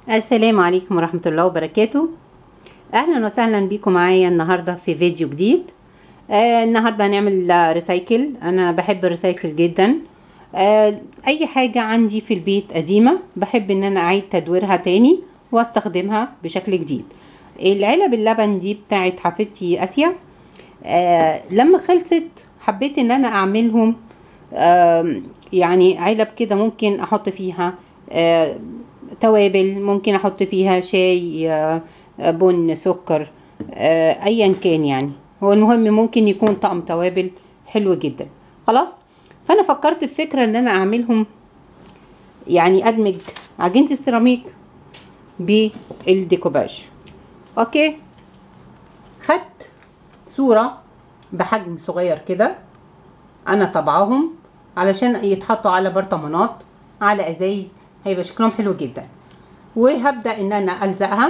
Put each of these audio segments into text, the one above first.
السلام عليكم ورحمة الله وبركاته اهلا وسهلا بيكم معايا النهاردة في فيديو جديد آه النهاردة هنعمل آه، ريسايكل انا بحب الريسايكل جدا آه اي حاجة عندي في البيت قديمة بحب ان انا اعيد تدويرها تاني واستخدمها بشكل جديد العلب اللبن دي بتاعت حفيدتي اسيا آه لما خلصت حبيت ان انا اعملهم آه يعني علب كده ممكن احط فيها آه توابل ممكن احط فيها شاي آه، بن سكر آه، ايا كان يعني هو المهم ممكن يكون طقم توابل حلو جدا خلاص فانا فكرت في فكره ان انا اعملهم يعني ادمج عجينه السيراميك بالديكوباج اوكي خدت صوره بحجم صغير كده انا طبعاهم علشان يتحطوا على برطمانات على ازايز هيبقى شكلهم حلو جدا وهبدا ان انا الزقها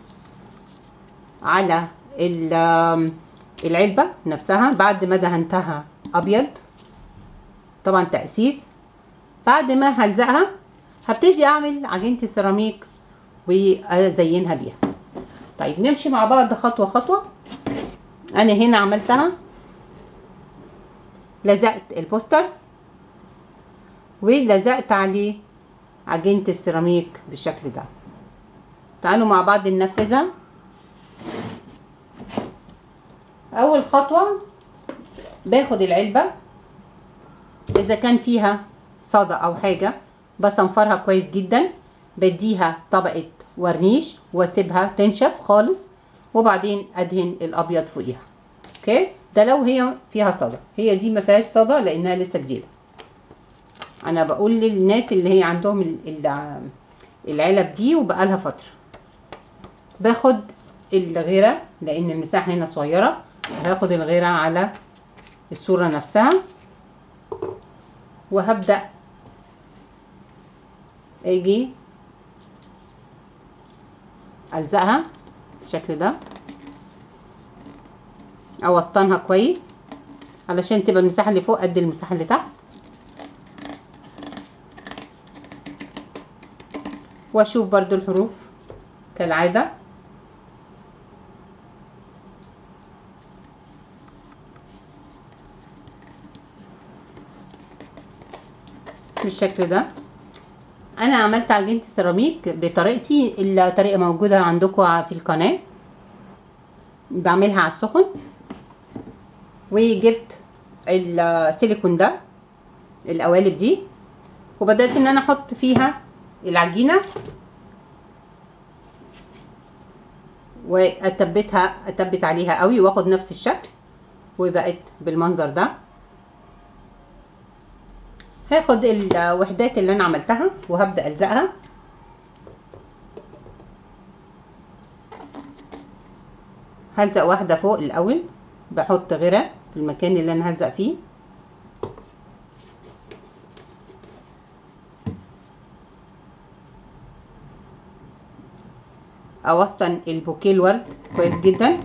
على ال- العلبه نفسها بعد ما دهنتها ابيض طبعا تاسيس بعد ما هلزقها هبتدي اعمل عجينه السيراميك وازينها بيها طيب نمشي مع بعض خطوه خطوه انا هنا عملتها لزقت البوستر ولزقت عليه عجينة السيراميك بالشكل ده تعالوا مع بعض ننفذها اول خطوة باخد العلبة اذا كان فيها صدى او حاجة بصنفرها كويس جدا بديها طبقة ورنيش واسيبها تنشف خالص وبعدين ادهن الابيض فوقيها اوكي ده لو هي فيها صدى هي دي ما فيهاش صدى لانها لسه جديده انا بقول للناس اللي هي عندهم ال- ال- العلب دي وبقالها فتره باخد الغيره لان المساحه هنا صغيره هاخد الغيره على الصوره نفسها وهبدا اجي الزقها بالشكل ده اوسطنها كويس علشان تبقى المساحه اللي فوق قد المساحه اللي تحت واشوف برضو الحروف كالعادة بالشكل ده انا عملت عجينة السيراميك بطريقتي الطريقة موجودة عندكم في القناة بعملها على السخن وجبت السيليكون ده القوالب دي وبدأت ان انا احط فيها العجينه واتبتها اتبت عليها قوي واخد نفس الشكل وبقت بالمنظر ده هاخد الوحدات اللي انا عملتها وهبدا الزقها هلزق واحده فوق الاول بحط غيره في المكان اللي انا هلزق فيه اوسطن البوكيه الورد كويس جدا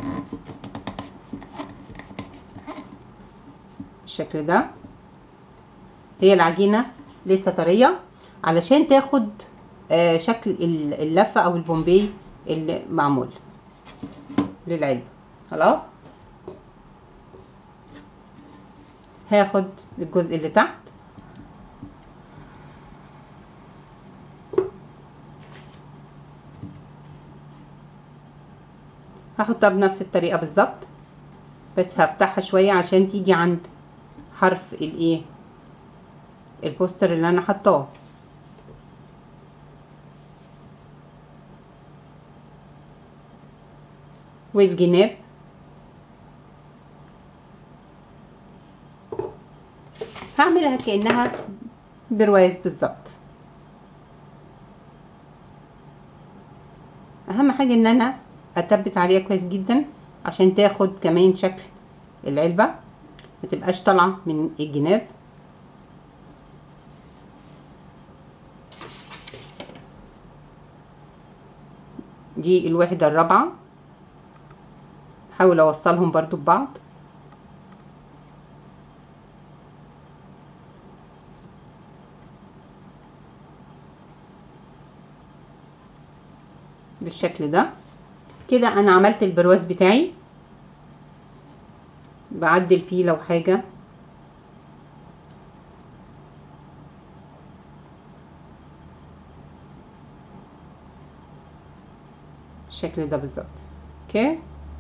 بالشكل ده هي العجينه لسه طريه علشان تاخد آه شكل اللفه او البومبي اللي معمول للعلبه خلاص هاخد الجزء اللي تحت هحطها بنفس الطريقة بالظبط بس هفتحها شوية عشان تيجي عند حرف الايه البوستر اللي انا حطاه والجناب هعملها كأنها برواز بالظبط اهم حاجة ان انا اتبت عليها كويس جدا عشان تاخد كمان شكل العلبة ما تبقاش طالعة من الجناب دي الوحدة الرابعة حاول اوصلهم برضو ببعض بالشكل ده كده انا عملت البرواز بتاعي بعدل فيه لو حاجة بالشكل ده بالظبط اوكي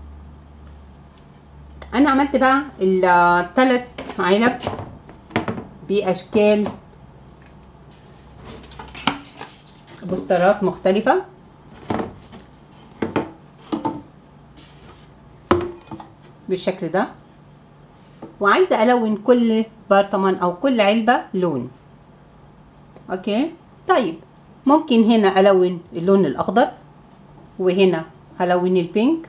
انا عملت بقى الثلاث علب باشكال بوسترات مختلفة بالشكل ده وعايزة ألون كل برطمان أو كل علبة لون أوكي طيب ممكن هنا ألون اللون الأخضر وهنا هلون البينك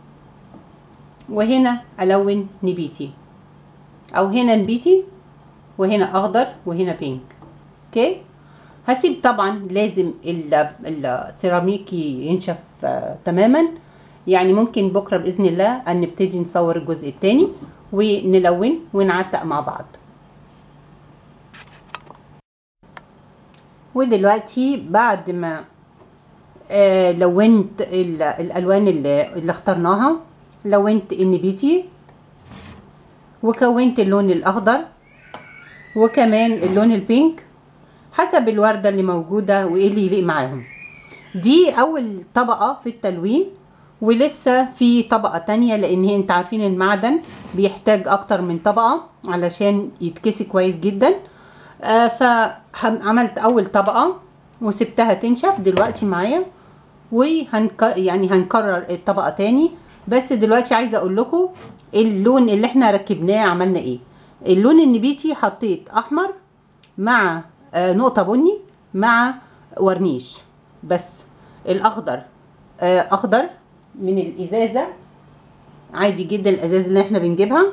وهنا ألون نبيتي أو هنا نبيتي وهنا أخضر وهنا بينك أوكي هسيب طبعا لازم السيراميك ينشف آه تماما يعني ممكن بكره باذن الله ان نبتدي نصور الجزء الثاني ونلون ونعتق مع بعض ودلوقتي بعد ما آه لونت الالوان اللي, اللي اخترناها لونت النبيتي وكونت اللون الاخضر وكمان اللون البينك حسب الوردة اللي موجودة وايه اللي يليق معاهم دي اول طبقة في التلوين ولسه في طبقة تانية لان انت عارفين المعدن بيحتاج اكتر من طبقة علشان يتكسي كويس جدا آه فعملت اول طبقة وسبتها تنشف دلوقتي معايا وهنك يعني هنكرر الطبقة تاني بس دلوقتي عايزة اقول لكم اللون اللي احنا ركبناه عملنا ايه اللون النبيتي حطيت احمر مع آه نقطة بني مع ورنيش بس الاخضر آه اخضر من الازازة عادي جدا الازاز اللي احنا بنجيبها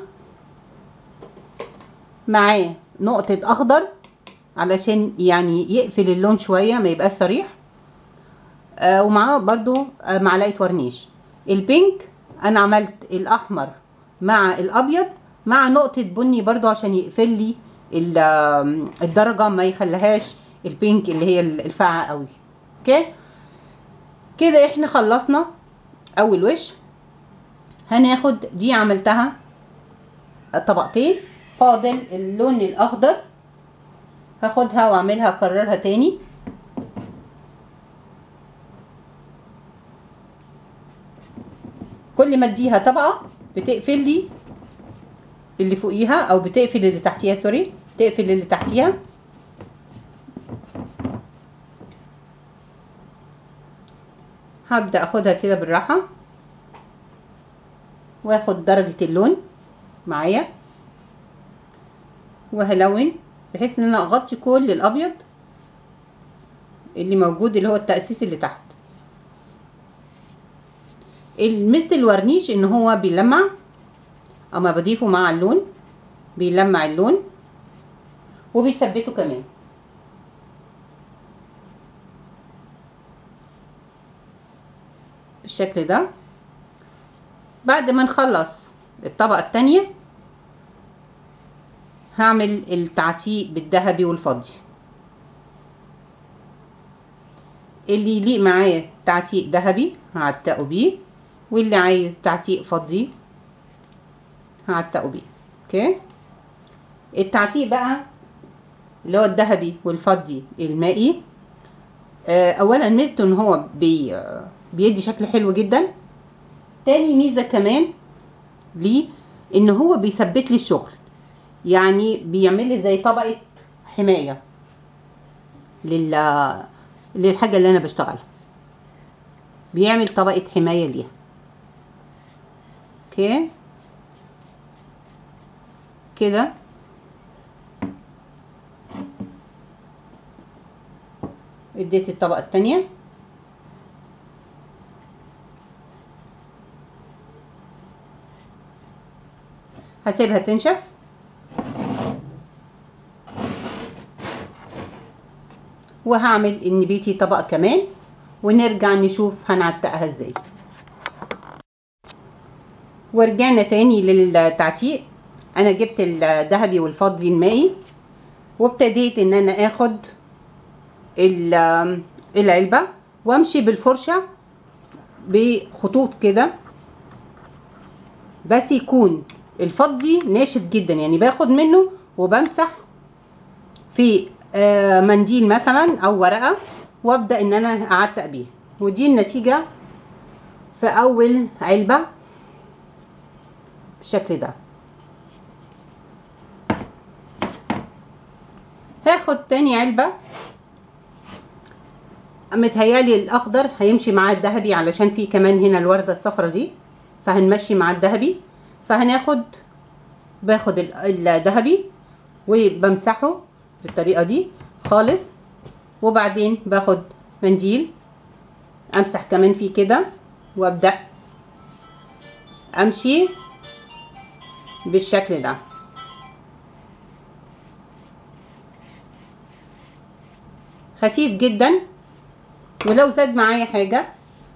معاه نقطة اخضر علشان يعني يقفل اللون شوية ما يبقاش صريح آه ومعاه برضو آه معلقة ورنيش البينك انا عملت الاحمر مع الابيض مع نقطة بني برضو عشان يقفل لي الدرجة ما يخليهاش البينك اللي هي الفاقعة قوي اوكي كده احنا خلصنا اول وش هناخد دي عملتها طبقتين فاضل اللون الاخضر هاخدها واعملها اكررها تاني كل ما اديها طبقة بتقفل لي اللي فوقيها او بتقفل اللي تحتيها سوري تقفل اللي تحتيها هبدأ اخدها كده بالراحة واخد درجة اللون معايا وهلون بحيث ان انا اغطي كل الابيض اللي موجود اللي هو التأسيس اللي تحت المثل الورنيش ان هو بيلمع اما بضيفه مع اللون بيلمع اللون وبيثبته كمان بالشكل ده بعد ما نخلص الطبقة التانية هعمل التعتيق بالذهبي والفضي اللي يليق معاه تعتيق ذهبي هعتقه بيه واللي عايز تعتيق فضي هعتقه بيه اوكي التعتيق بقى اللي هو الذهبي والفضي المائي آه اولا ميزته ان هو بي آه بيدي شكل حلو جدا تاني ميزه كمان ليه ان هو بيثبت لي الشغل يعني بيعمل لي زي طبقه حمايه لل للحاجه اللي انا بشتغلها بيعمل طبقه حمايه ليها اوكي كده اديت الطبقة التانية هسيبها تنشف وهعمل النبيتي طبقة كمان ونرجع نشوف هنعتقها ازاي ورجعنا تاني للتعتيق انا جبت الذهبي والفضي المائي وابتديت ان انا اخد العلبة وامشي بالفرشة بخطوط كده بس يكون الفضي ناشف جدا يعني باخد منه وبمسح في آه، منديل مثلا او ورقه وابدا ان انا اعتق بيها ودي النتيجه في اول علبه بالشكل ده هاخد تاني علبه متهيالي الاخضر هيمشي مع الذهبي علشان في كمان هنا الورده الصفرا دي فهنمشي مع الذهبي فهناخد باخد ال- الذهبي وبمسحه بالطريقه دي خالص وبعدين باخد منديل امسح كمان فيه كده وابدا امشي بالشكل ده خفيف جدا ولو زاد معايا حاجه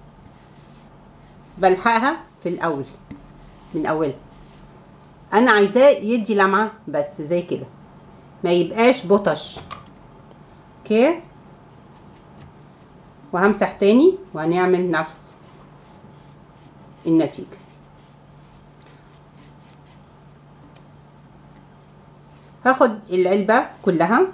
بلحقها في الاول من اولها انا عايزاه يدي لمعه بس زي كده ما يبقاش بطش اوكي وهمسح تاني وهنعمل نفس النتيجة هاخد العلبة كلها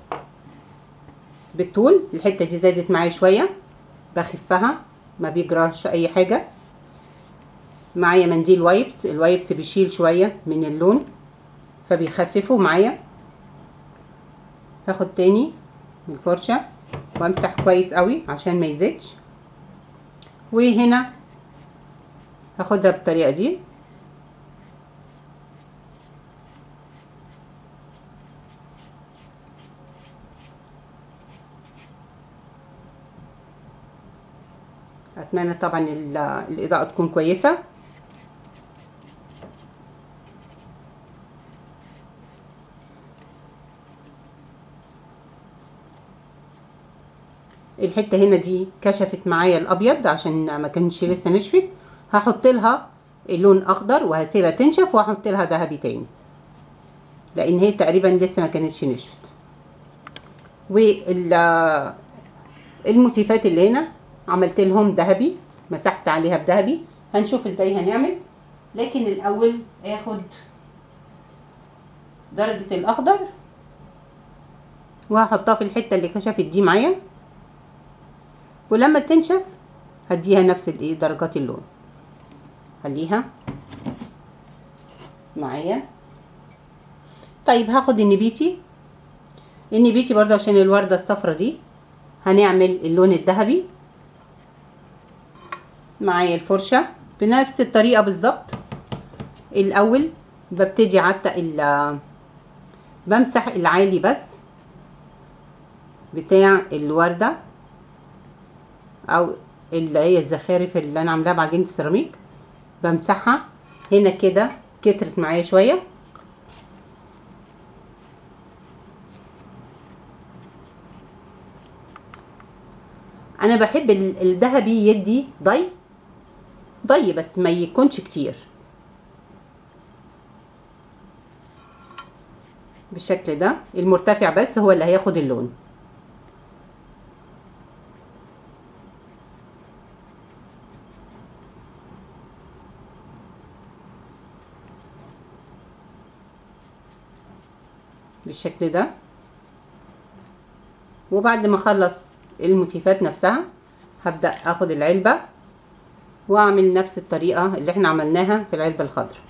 بالطول الحتة دي زادت معايا شوية بخفها ما بيجراش اي حاجة معايا منديل وايبس الوايبس بيشيل شوية من اللون فبيخففوا معايا هاخد تاني الفرشة وامسح كويس قوي عشان ما يزيدش وهنا هاخدها بالطريقة دي اتمنى طبعا ال- الاضاءة تكون كويسة الحته هنا دي كشفت معايا الابيض عشان ما كانش لسه نشفت هحط لها اللون اخضر وهسيبها تنشف وهحط لها ذهبي تاني لان هي تقريبا لسه ما كانتش نشفت وال الموتيفات اللي هنا عملت لهم ذهبي مسحت عليها بذهبي هنشوف ازاي هنعمل لكن الاول اخد درجة الاخضر وهحطها في الحتة اللي كشفت دي معايا ولما تنشف هديها نفس الايه درجات اللون خليها معايا طيب هاخد النبيتي النبيتي برضه عشان الوردة الصفرة دي هنعمل اللون الذهبي معايا الفرشة بنفس الطريقة بالظبط الاول ببتدي اعتق ال بمسح العالي بس بتاع الوردة او اللي هي الزخارف اللي انا عاملاها بعجينة السيراميك بمسحها هنا كده كترت معايا شوية انا بحب ال- الذهبي يدي ضي ضي بس ما يكونش كتير بالشكل ده المرتفع بس هو اللي هياخد اللون بالشكل ده وبعد ما اخلص الموتيفات نفسها هبدأ اخد العلبة واعمل نفس الطريقة اللي احنا عملناها في العلبة الخضراء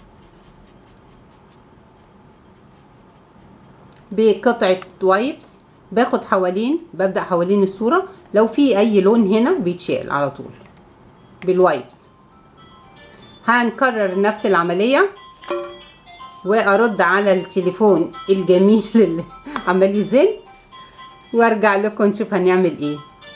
بقطعة وايبس باخد حوالين ببدأ حوالين الصورة لو في اي لون هنا بيتشال على طول بالوايبس هنكرر نفس العملية وارد على التليفون الجميل اللي عمال يزن وارجع لكم نشوف هنعمل ايه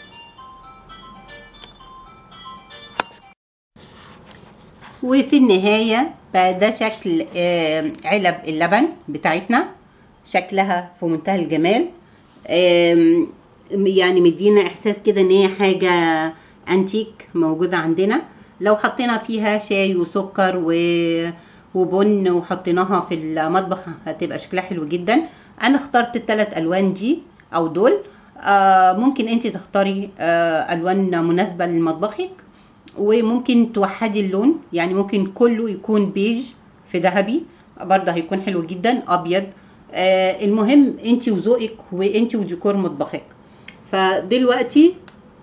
وفي النهاية بقى ده شكل آه، علب اللبن بتاعتنا شكلها في منتهى الجمال آم، يعني مدينا احساس كده ان هي حاجة انتيك موجودة عندنا لو حطينا فيها شاي وسكر و... وبن وحطيناها في المطبخ هتبقى شكلها حلو جدا انا اخترت الثلاث الوان دي او دول آه ممكن انت تختاري آه الوان مناسبة لمطبخك وممكن توحدي اللون يعني ممكن كله يكون بيج في ذهبي برضه هيكون حلو جدا ابيض آه المهم انت وذوقك وانت وديكور مطبخك فدلوقتي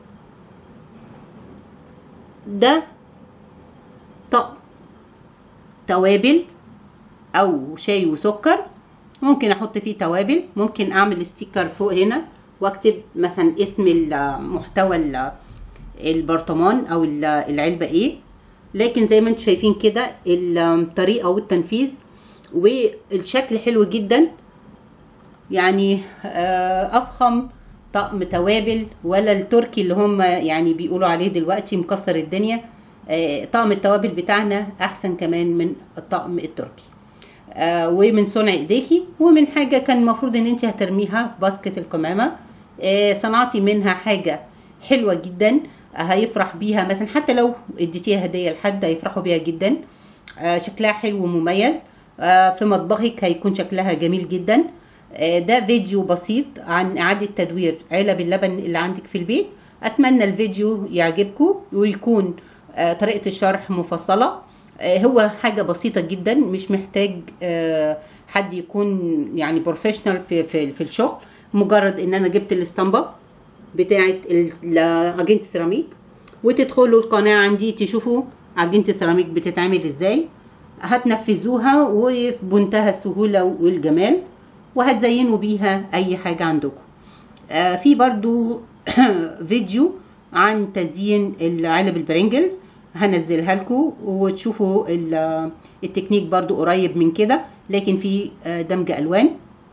ده طقم توابل او شاي وسكر ممكن احط فيه توابل ممكن اعمل ستيكر فوق هنا واكتب مثلا اسم المحتوى البرطمان او العلبه ايه لكن زي ما انتم شايفين كده الطريقه والتنفيذ والشكل حلو جدا يعني افخم طقم توابل ولا التركي اللي هم يعني بيقولوا عليه دلوقتي مكسر الدنيا طقم التوابل بتاعنا احسن كمان من الطقم التركي ومن صنع ايديكي ومن حاجه كان المفروض ان انت هترميها في باسكت القمامه صنعتي منها حاجه حلوه جدا هيفرح بيها مثلا حتى لو اديتيها هديه لحد هيفرحوا بيها جدا شكلها حلو ومميز في مطبخك هيكون شكلها جميل جدا ده فيديو بسيط عن اعاده تدوير علب اللبن اللي عندك في البيت اتمنى الفيديو يعجبكم ويكون طريقه الشرح مفصله هو حاجه بسيطه جدا مش محتاج حد يكون يعني بروفيشنال في في, في الشغل مجرد ان انا جبت الاسطمبه بتاعه عجينه السيراميك وتدخلوا القناه عندي تشوفوا عجينه السيراميك بتتعمل ازاي هتنفذوها وبمنتهى السهوله والجمال وهتزينوا بيها اي حاجه عندكم آه في برضو فيديو عن تزيين العلب البرينجلز هنزلها لكم وتشوفوا التكنيك برضو قريب من كده لكن في دمج الوان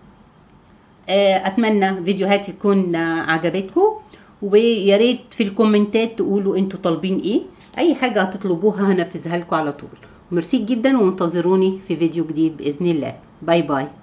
اتمنى فيديوهاتي تكون عجبتكم ويا ريت في الكومنتات تقولوا انتوا طالبين ايه اي حاجه هتطلبوها هنفذها لكم على طول ميرسي جدا وانتظروني في فيديو جديد باذن الله باي باي